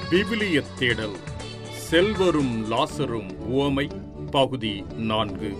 விவிலிய தேடல் செல்வரும் லாசரும் உவமை பகுதி நான்கு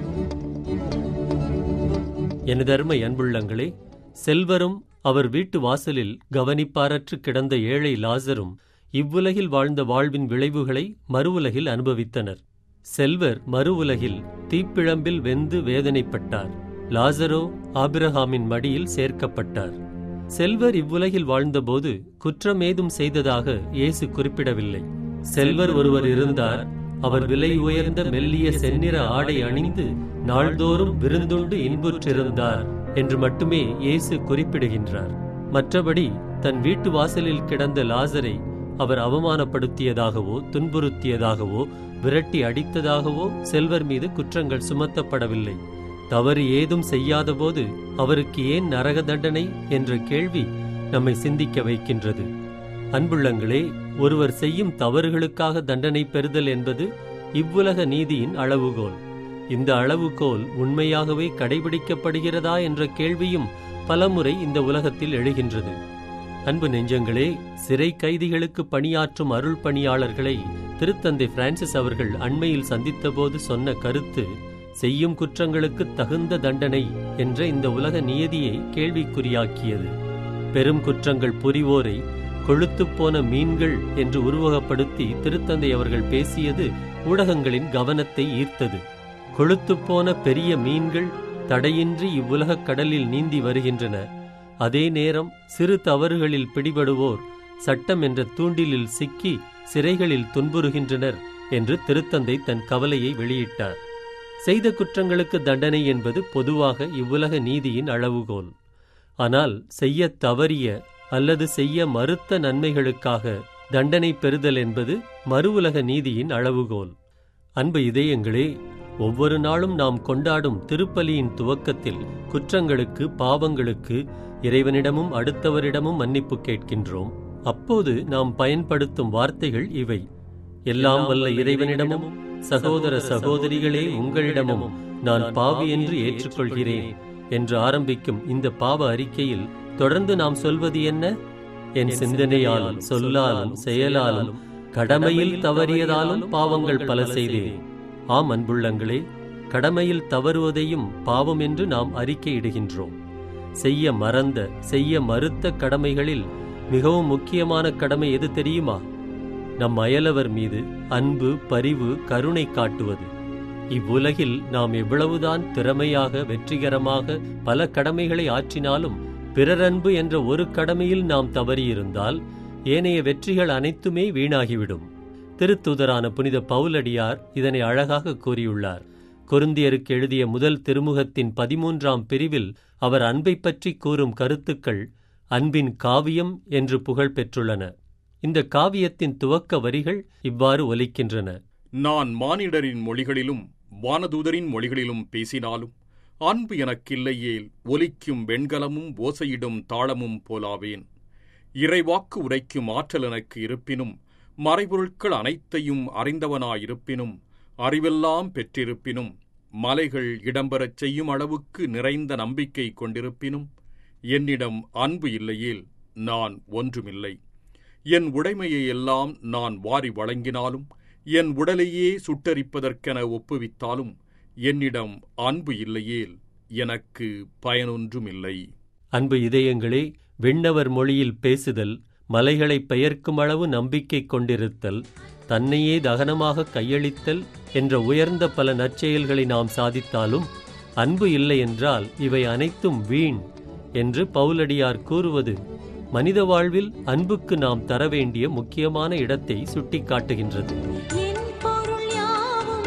எனதருமை அன்புள்ளங்களே செல்வரும் அவர் வீட்டு வாசலில் கவனிப்பாரற்று கிடந்த ஏழை லாசரும் இவ்வுலகில் வாழ்ந்த வாழ்வின் விளைவுகளை மறுவுலகில் அனுபவித்தனர் செல்வர் மறுவுலகில் தீப்பிழம்பில் வெந்து வேதனைப்பட்டார் லாசரோ ஆபிரகாமின் மடியில் சேர்க்கப்பட்டார் செல்வர் இவ்வுலகில் வாழ்ந்தபோது குற்றமேதும் செய்ததாக இயேசு குறிப்பிடவில்லை செல்வர் ஒருவர் இருந்தார் அவர் விலை உயர்ந்த மெல்லிய செந்நிற ஆடை அணிந்து நாள்தோறும் விருந்துண்டு இன்புற்றிருந்தார் என்று மட்டுமே இயேசு குறிப்பிடுகின்றார் மற்றபடி தன் வீட்டு வாசலில் கிடந்த லாசரை அவர் அவமானப்படுத்தியதாகவோ துன்புறுத்தியதாகவோ விரட்டி அடித்ததாகவோ செல்வர் மீது குற்றங்கள் சுமத்தப்படவில்லை தவறு ஏதும் செய்யாதபோது அவருக்கு ஏன் நரக தண்டனை என்ற கேள்வி நம்மை சிந்திக்க வைக்கின்றது அன்புள்ளங்களே ஒருவர் செய்யும் தவறுகளுக்காக தண்டனை பெறுதல் என்பது இவ்வுலக நீதியின் அளவுகோல் இந்த அளவுகோல் உண்மையாகவே கடைபிடிக்கப்படுகிறதா என்ற கேள்வியும் பலமுறை இந்த உலகத்தில் எழுகின்றது அன்பு நெஞ்சங்களே சிறை கைதிகளுக்கு பணியாற்றும் அருள் பணியாளர்களை திருத்தந்தை பிரான்சிஸ் அவர்கள் அண்மையில் சந்தித்தபோது சொன்ன கருத்து செய்யும் குற்றங்களுக்கு தகுந்த தண்டனை என்ற இந்த உலக நியதியை கேள்விக்குறியாக்கியது பெரும் குற்றங்கள் புரிவோரை கொழுத்துப் போன மீன்கள் என்று உருவகப்படுத்தி திருத்தந்தை அவர்கள் பேசியது ஊடகங்களின் கவனத்தை ஈர்த்தது கொழுத்துப் போன பெரிய மீன்கள் தடையின்றி இவ்வுலகக் கடலில் நீந்தி வருகின்றன அதே நேரம் சிறு தவறுகளில் பிடிபடுவோர் சட்டம் என்ற தூண்டிலில் சிக்கி சிறைகளில் துன்புறுகின்றனர் என்று திருத்தந்தை தன் கவலையை வெளியிட்டார் செய்த குற்றங்களுக்கு தண்டனை என்பது பொதுவாக இவ்வுலக நீதியின் அளவுகோல் ஆனால் செய்யத் தவறிய அல்லது செய்ய மறுத்த நன்மைகளுக்காக தண்டனை பெறுதல் என்பது மறுவுலக நீதியின் அளவுகோல் அன்பு இதயங்களே ஒவ்வொரு நாளும் நாம் கொண்டாடும் திருப்பலியின் துவக்கத்தில் குற்றங்களுக்கு பாவங்களுக்கு இறைவனிடமும் அடுத்தவரிடமும் மன்னிப்பு கேட்கின்றோம் அப்போது நாம் பயன்படுத்தும் வார்த்தைகள் இவை எல்லாம் வல்ல இறைவனிடமும் சகோதர சகோதரிகளே உங்களிடமும் நான் பாவி என்று ஏற்றுக்கொள்கிறேன் என்று ஆரம்பிக்கும் இந்த பாவ அறிக்கையில் தொடர்ந்து நாம் சொல்வது என்ன என் சிந்தனையாலும் சொல்லாலும் செயலாலும் கடமையில் தவறியதாலும் பாவங்கள் பல செய்தேன் ஆம் அன்புள்ளங்களே கடமையில் தவறுவதையும் பாவம் என்று நாம் அறிக்கையிடுகின்றோம் செய்ய மறந்த செய்ய மறுத்த கடமைகளில் மிகவும் முக்கியமான கடமை எது தெரியுமா நம் அயலவர் மீது அன்பு பரிவு கருணை காட்டுவது இவ்வுலகில் நாம் எவ்வளவுதான் திறமையாக வெற்றிகரமாக பல கடமைகளை ஆற்றினாலும் பிறரன்பு என்ற ஒரு கடமையில் நாம் தவறியிருந்தால் ஏனைய வெற்றிகள் அனைத்துமே வீணாகிவிடும் திருத்துதரான புனித பவுலடியார் இதனை அழகாக கூறியுள்ளார் கொருந்தியருக்கு எழுதிய முதல் திருமுகத்தின் பதிமூன்றாம் பிரிவில் அவர் அன்பை பற்றி கூறும் கருத்துக்கள் அன்பின் காவியம் என்று புகழ் பெற்றுள்ளன இந்த காவியத்தின் துவக்க வரிகள் இவ்வாறு ஒலிக்கின்றன நான் மானிடரின் மொழிகளிலும் வானதூதரின் மொழிகளிலும் பேசினாலும் அன்பு எனக்கில்லையேல் ஒலிக்கும் வெண்கலமும் ஓசையிடும் தாளமும் போலாவேன் இறைவாக்கு உரைக்கும் ஆற்றல் எனக்கு இருப்பினும் மறைபொருட்கள் அனைத்தையும் அறிந்தவனாயிருப்பினும் அறிவெல்லாம் பெற்றிருப்பினும் மலைகள் இடம்பெறச் செய்யும் அளவுக்கு நிறைந்த நம்பிக்கை கொண்டிருப்பினும் என்னிடம் அன்பு இல்லையேல் நான் ஒன்றுமில்லை என் உடைமையை எல்லாம் நான் வாரி வழங்கினாலும் என் உடலையே சுட்டரிப்பதற்கென ஒப்புவித்தாலும் என்னிடம் அன்பு இல்லையேல் எனக்கு பயனொன்றுமில்லை அன்பு இதயங்களே விண்ணவர் மொழியில் பேசுதல் மலைகளை பெயர்க்கும் அளவு நம்பிக்கை கொண்டிருத்தல் தன்னையே தகனமாக கையளித்தல் என்ற உயர்ந்த பல நற்செயல்களை நாம் சாதித்தாலும் அன்பு இல்லை என்றால் இவை அனைத்தும் வீண் என்று பவுலடியார் கூறுவது மனித வாழ்வில் அன்புக்கு நாம் தர வேண்டிய முக்கியமான இடத்தை சுட்டிக்காட்டுகின்றது என் பொருள் யாவும்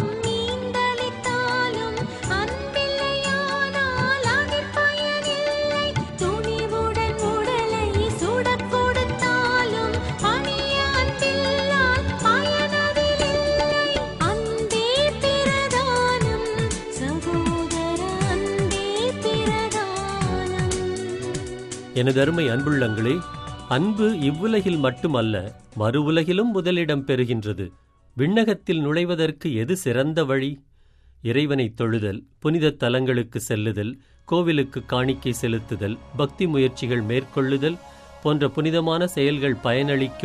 நீந்தளித்தாலும் அன்பில்லையானால் அதில் பயனில்லை துணிவுடன் உடலை சுடக் கொடுத்தாலும் பணிய அன்பில்லால் பயனதில்லை அன்பே பிரதானம் சகோதர அன்பே பிரதானம் எனதருமை அன்புள்ளங்களே அன்பு இவ்வுலகில் மட்டுமல்ல மறுவுலகிலும் முதலிடம் பெறுகின்றது விண்ணகத்தில் நுழைவதற்கு எது சிறந்த வழி இறைவனை தொழுதல் புனித தலங்களுக்கு செல்லுதல் கோவிலுக்கு காணிக்கை செலுத்துதல் பக்தி முயற்சிகள் மேற்கொள்ளுதல் போன்ற புனிதமான செயல்கள் பயனளிக்கும்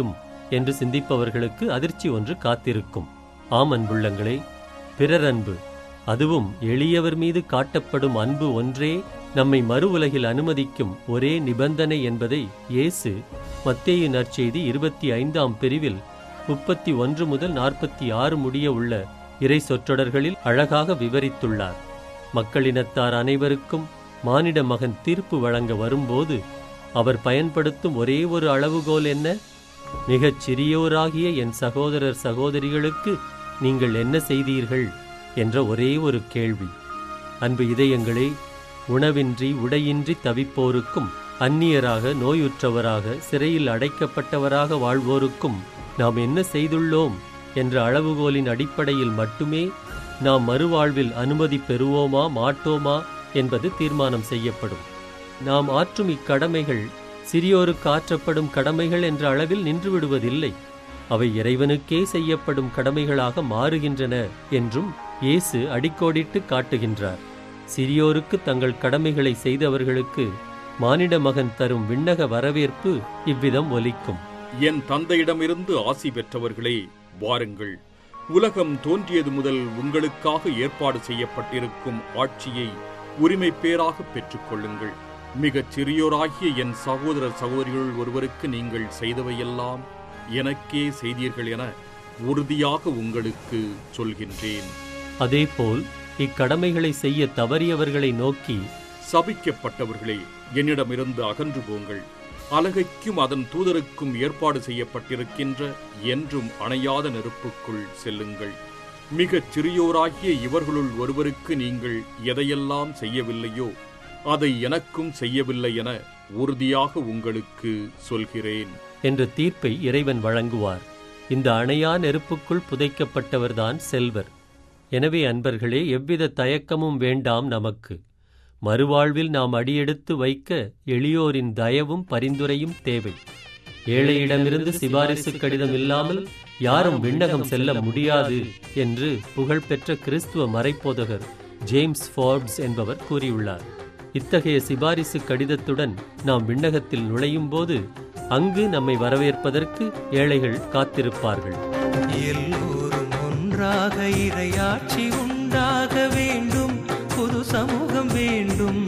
என்று சிந்திப்பவர்களுக்கு அதிர்ச்சி ஒன்று காத்திருக்கும் ஆம் அன்புள்ளங்களே பிறர் அன்பு அதுவும் எளியவர் மீது காட்டப்படும் அன்பு ஒன்றே நம்மை மறு உலகில் அனுமதிக்கும் ஒரே நிபந்தனை என்பதை இயேசு மத்தேயு நற்செய்தி இருபத்தி ஐந்தாம் பிரிவில் முப்பத்தி ஒன்று முதல் நாற்பத்தி ஆறு முடிய உள்ள இறை சொற்றொடர்களில் அழகாக விவரித்துள்ளார் மக்களினத்தார் அனைவருக்கும் மானிட மகன் தீர்ப்பு வழங்க வரும்போது அவர் பயன்படுத்தும் ஒரே ஒரு அளவுகோல் என்ன மிகச் சிறியோராகிய என் சகோதரர் சகோதரிகளுக்கு நீங்கள் என்ன செய்தீர்கள் என்ற ஒரே ஒரு கேள்வி அன்பு இதயங்களே உணவின்றி உடையின்றி தவிப்போருக்கும் அந்நியராக நோயுற்றவராக சிறையில் அடைக்கப்பட்டவராக வாழ்வோருக்கும் நாம் என்ன செய்துள்ளோம் என்ற அளவுகோலின் அடிப்படையில் மட்டுமே நாம் மறுவாழ்வில் அனுமதி பெறுவோமா மாட்டோமா என்பது தீர்மானம் செய்யப்படும் நாம் ஆற்றும் இக்கடமைகள் சிறியோருக்கு ஆற்றப்படும் கடமைகள் என்ற அளவில் நின்றுவிடுவதில்லை அவை இறைவனுக்கே செய்யப்படும் கடமைகளாக மாறுகின்றன என்றும் இயேசு அடிக்கோடிட்டு காட்டுகின்றார் சிறியோருக்கு தங்கள் கடமைகளை செய்தவர்களுக்கு மானிட மகன் தரும் விண்ணக வரவேற்பு இவ்விதம் ஒலிக்கும் என் தந்தையிடமிருந்து ஆசி பெற்றவர்களே வாருங்கள் உலகம் தோன்றியது முதல் உங்களுக்காக ஏற்பாடு செய்யப்பட்டிருக்கும் ஆட்சியை உரிமை பேராக பெற்றுக்கொள்ளுங்கள் மிகச் சிறியோராகிய என் சகோதர சகோதரிகள் ஒருவருக்கு நீங்கள் செய்தவையெல்லாம் எனக்கே செய்தீர்கள் என உறுதியாக உங்களுக்கு சொல்கின்றேன் அதேபோல் இக்கடமைகளை செய்ய தவறியவர்களை நோக்கி சபிக்கப்பட்டவர்களே என்னிடமிருந்து அகன்று போங்கள் அலகைக்கும் அதன் தூதருக்கும் ஏற்பாடு செய்யப்பட்டிருக்கின்ற என்றும் அணையாத நெருப்புக்குள் செல்லுங்கள் மிகச் சிறியோராகிய இவர்களுள் ஒருவருக்கு நீங்கள் எதையெல்லாம் செய்யவில்லையோ அதை எனக்கும் செய்யவில்லை என உறுதியாக உங்களுக்கு சொல்கிறேன் என்ற தீர்ப்பை இறைவன் வழங்குவார் இந்த அணையா நெருப்புக்குள் புதைக்கப்பட்டவர்தான் செல்வர் எனவே அன்பர்களே எவ்வித தயக்கமும் வேண்டாம் நமக்கு மறுவாழ்வில் நாம் அடியெடுத்து வைக்க எளியோரின் தயவும் பரிந்துரையும் தேவை ஏழையிடமிருந்து சிபாரிசு கடிதம் இல்லாமல் யாரும் விண்ணகம் செல்ல முடியாது என்று புகழ்பெற்ற கிறிஸ்துவ மறைப்போதகர் ஜேம்ஸ் ஃபார்ப்ஸ் என்பவர் கூறியுள்ளார் இத்தகைய சிபாரிசு கடிதத்துடன் நாம் விண்ணகத்தில் நுழையும் போது அங்கு நம்மை வரவேற்பதற்கு ஏழைகள் காத்திருப்பார்கள் எல்லோரும் ஒன்றாக இறையாட்சி உண்டாக வேண்டும் புது சமூகம் வேண்டும்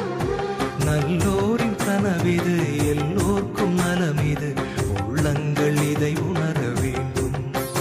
நல்லோரின் கனவிது எல்லோர்க்கும் நலமிது உள்ளங்கள் இதை உணர வேண்டும்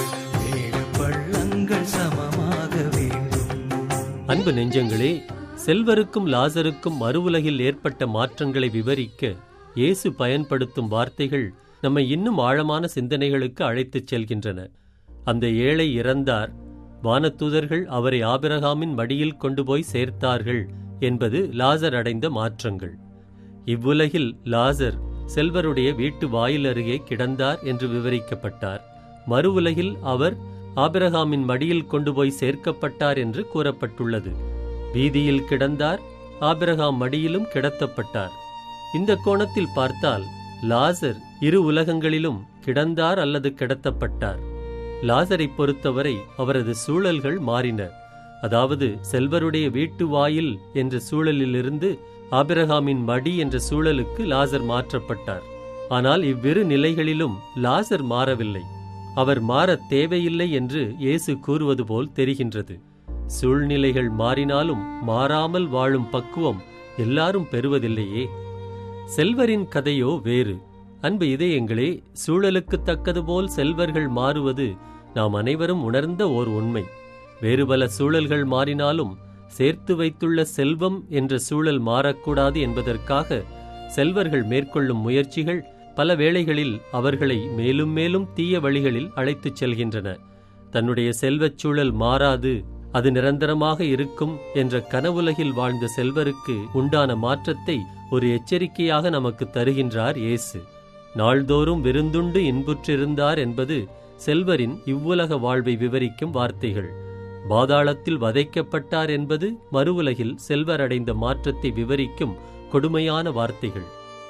மேடு பள்ளங்கள் சமமாக வேண்டும் அன்பு நெஞ்சங்களே செல்வருக்கும் லாசருக்கும் மறுவுலகில் ஏற்பட்ட மாற்றங்களை விவரிக்க இயேசு பயன்படுத்தும் வார்த்தைகள் நம்மை இன்னும் ஆழமான சிந்தனைகளுக்கு அழைத்துச் செல்கின்றன அந்த ஏழை இறந்தார் வானதூதர்கள் அவரை ஆபிரகாமின் மடியில் கொண்டு போய் சேர்த்தார்கள் என்பது லாசர் அடைந்த மாற்றங்கள் இவ்வுலகில் லாசர் செல்வருடைய வீட்டு வாயில் அருகே கிடந்தார் என்று விவரிக்கப்பட்டார் மறு உலகில் அவர் ஆபிரகாமின் மடியில் கொண்டு போய் சேர்க்கப்பட்டார் என்று கூறப்பட்டுள்ளது வீதியில் கிடந்தார் ஆபிரகாம் மடியிலும் கிடத்தப்பட்டார் இந்த கோணத்தில் பார்த்தால் லாசர் இரு உலகங்களிலும் கிடந்தார் அல்லது கிடத்தப்பட்டார் லாசரை பொறுத்தவரை அவரது சூழல்கள் மாறின அதாவது செல்வருடைய வீட்டு வாயில் என்ற சூழலிலிருந்து ஆபிரகாமின் மடி என்ற சூழலுக்கு லாசர் மாற்றப்பட்டார் ஆனால் இவ்விரு நிலைகளிலும் லாசர் மாறவில்லை அவர் மாறத் தேவையில்லை என்று இயேசு கூறுவது போல் தெரிகின்றது சூழ்நிலைகள் மாறினாலும் மாறாமல் வாழும் பக்குவம் எல்லாரும் பெறுவதில்லையே செல்வரின் கதையோ வேறு அன்பு இதயங்களே சூழலுக்கு தக்கது போல் செல்வர்கள் மாறுவது நாம் அனைவரும் உணர்ந்த ஓர் உண்மை வேறு பல சூழல்கள் மாறினாலும் சேர்த்து வைத்துள்ள செல்வம் என்ற சூழல் மாறக்கூடாது என்பதற்காக செல்வர்கள் மேற்கொள்ளும் முயற்சிகள் பல வேளைகளில் அவர்களை மேலும் மேலும் தீய வழிகளில் அழைத்துச் செல்கின்றன தன்னுடைய செல்வச் சூழல் மாறாது அது நிரந்தரமாக இருக்கும் என்ற கனவுலகில் வாழ்ந்த செல்வருக்கு உண்டான மாற்றத்தை ஒரு எச்சரிக்கையாக நமக்கு தருகின்றார் இயேசு நாள்தோறும் விருந்துண்டு இன்புற்றிருந்தார் என்பது செல்வரின் இவ்வுலக வாழ்வை விவரிக்கும் வார்த்தைகள் பாதாளத்தில் வதைக்கப்பட்டார் என்பது மறுவுலகில் செல்வர் அடைந்த மாற்றத்தை விவரிக்கும் கொடுமையான வார்த்தைகள்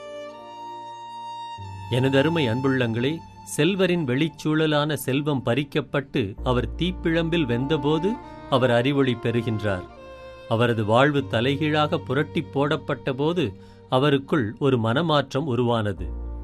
எனதருமை அன்புள்ளங்களே செல்வரின் வெளிச்சூழலான செல்வம் பறிக்கப்பட்டு அவர் தீப்பிழம்பில் வெந்தபோது அவர் அறிவொளி பெறுகின்றார் அவரது வாழ்வு தலைகீழாக புரட்டி போடப்பட்ட போது அவருக்குள் ஒரு மனமாற்றம் உருவானது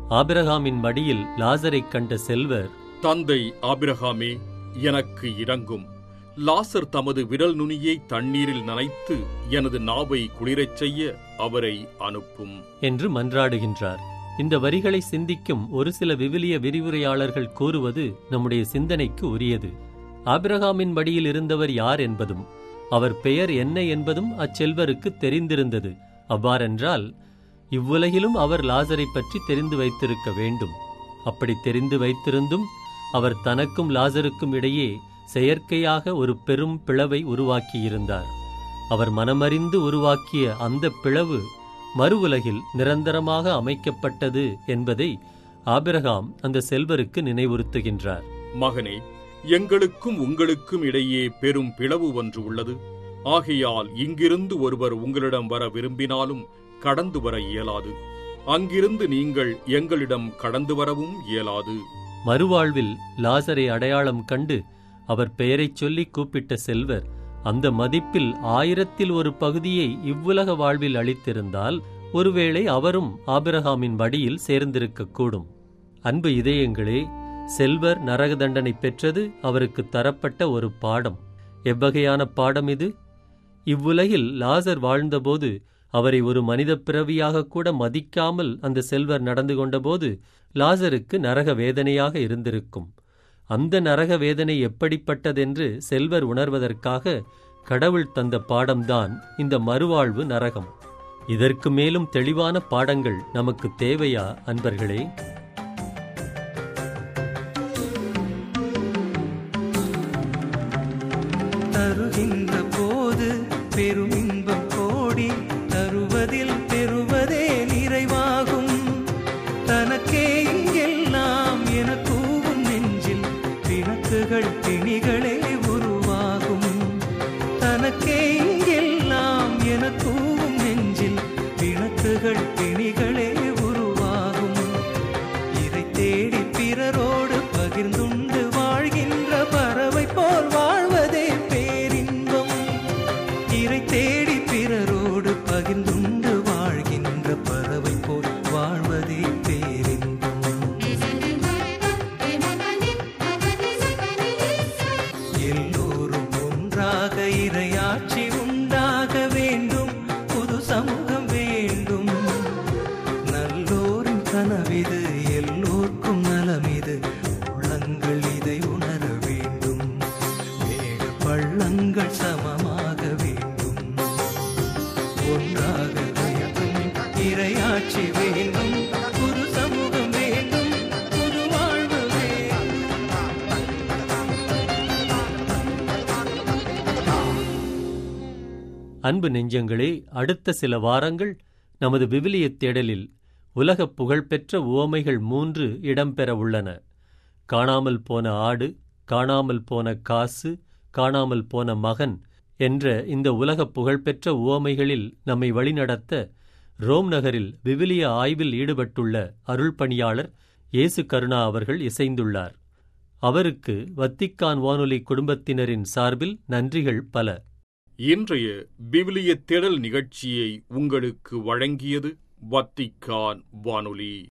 ஆபிரகாமின் மடியில் லாசரைக் கண்ட செல்வர் தந்தை ஆபிரகாமே எனக்கு இரங்கும் லாசர் தமது விரல் நுனியை தண்ணீரில் நனைத்து எனது நாவை குளிரச் செய்ய அவரை அனுப்பும் என்று மன்றாடுகின்றார் இந்த வரிகளை சிந்திக்கும் ஒரு சில விவிலிய விரிவுரையாளர்கள் கூறுவது நம்முடைய சிந்தனைக்கு உரியது ஆபிரகாமின் மடியில் இருந்தவர் யார் என்பதும் அவர் பெயர் என்ன என்பதும் அச்செல்வருக்கு தெரிந்திருந்தது அவ்வாறென்றால் இவ்வுலகிலும் அவர் லாசரை பற்றி தெரிந்து வைத்திருக்க வேண்டும் அப்படி தெரிந்து வைத்திருந்தும் அவர் தனக்கும் லாசருக்கும் இடையே செயற்கையாக ஒரு பெரும் பிளவை உருவாக்கியிருந்தார் அவர் மனமறிந்து உருவாக்கிய அந்த பிளவு மறு உலகில் நிரந்தரமாக அமைக்கப்பட்டது என்பதை ஆபிரகாம் அந்த செல்வருக்கு நினைவுறுத்துகின்றார் மகனே எங்களுக்கும் உங்களுக்கும் இடையே பெரும் பிளவு ஒன்று உள்ளது ஆகையால் இங்கிருந்து ஒருவர் உங்களிடம் வர விரும்பினாலும் கடந்து வர இயலாது அங்கிருந்து நீங்கள் எங்களிடம் கடந்து வரவும் இயலாது மறுவாழ்வில் லாசரை அடையாளம் கண்டு அவர் பெயரைச் சொல்லி கூப்பிட்ட செல்வர் அந்த மதிப்பில் ஆயிரத்தில் ஒரு பகுதியை இவ்வுலக வாழ்வில் அளித்திருந்தால் ஒருவேளை அவரும் ஆபிரகாமின் வடியில் சேர்ந்திருக்கக்கூடும் அன்பு இதயங்களே செல்வர் நரக தண்டனை பெற்றது அவருக்கு தரப்பட்ட ஒரு பாடம் எவ்வகையான பாடம் இது இவ்வுலகில் லாசர் வாழ்ந்தபோது அவரை ஒரு மனித பிறவியாக கூட மதிக்காமல் அந்த செல்வர் நடந்து கொண்டபோது லாசருக்கு நரக வேதனையாக இருந்திருக்கும் அந்த நரக வேதனை எப்படிப்பட்டதென்று செல்வர் உணர்வதற்காக கடவுள் தந்த பாடம்தான் இந்த மறுவாழ்வு நரகம் இதற்கு மேலும் தெளிவான பாடங்கள் நமக்கு தேவையா அன்பர்களே தருகின்ற போது பெரும் இன்பம் கோடி தருவதில் பெறுவதே நிறைவாகும் தனக்கே இங்கெல்லாம் என கூவும் நெஞ்சில் பிணக்குகள் பிணிகளே உருவாகும் தனக்கே இங்கெல்லாம் என கூவும் நெஞ்சில் பிணக்குகள் பிணிகளே உருவாகும் இதை தேடி பிறரோடு பகிர்ந்துண்டு வாழ்கின்ற பறவை போல் வாழ்வதே பேரின்பம் இறை தேடி பிறரோடு பகிர்ந்துண்டு வாழ்கின்ற பறவை போல் வாழ்வதே பேரின்பம் எல்லோரும் ஒன்றாக இரையாட்சி உண்டாக வேண்டும் புது சமூகம் வேண்டும் நல்லோரின் கனவிது எல்லோர்க்கும் நலமிது உள்ளங்கள் இதை உணர வேண்டும் மேடு பள்ளங்கள் சமமாக வேண்டும் ஒன்றாக வேண்டும் இரையாட்சி வேண்டும் புது சமூகம் வேண்டும் புது வாழ்வு வேண்டும் அன்பு நெஞ்சங்களே அடுத்த சில வாரங்கள் நமது விவிலியத் தேடலில் உலகப் புகழ்பெற்ற உவமைகள் மூன்று இடம்பெற உள்ளன காணாமல் போன ஆடு காணாமல் போன காசு காணாமல் போன மகன் என்ற இந்த உலகப் புகழ்பெற்ற உவமைகளில் நம்மை வழிநடத்த ரோம் நகரில் விவிலிய ஆய்வில் ஈடுபட்டுள்ள அருள் பணியாளர் இயேசு கருணா அவர்கள் இசைந்துள்ளார் அவருக்கு வத்திக்கான் வானொலி குடும்பத்தினரின் சார்பில் நன்றிகள் பல இன்றைய விவிலிய தேடல் நிகழ்ச்சியை உங்களுக்கு வழங்கியது வத்திக்கான் வானொலி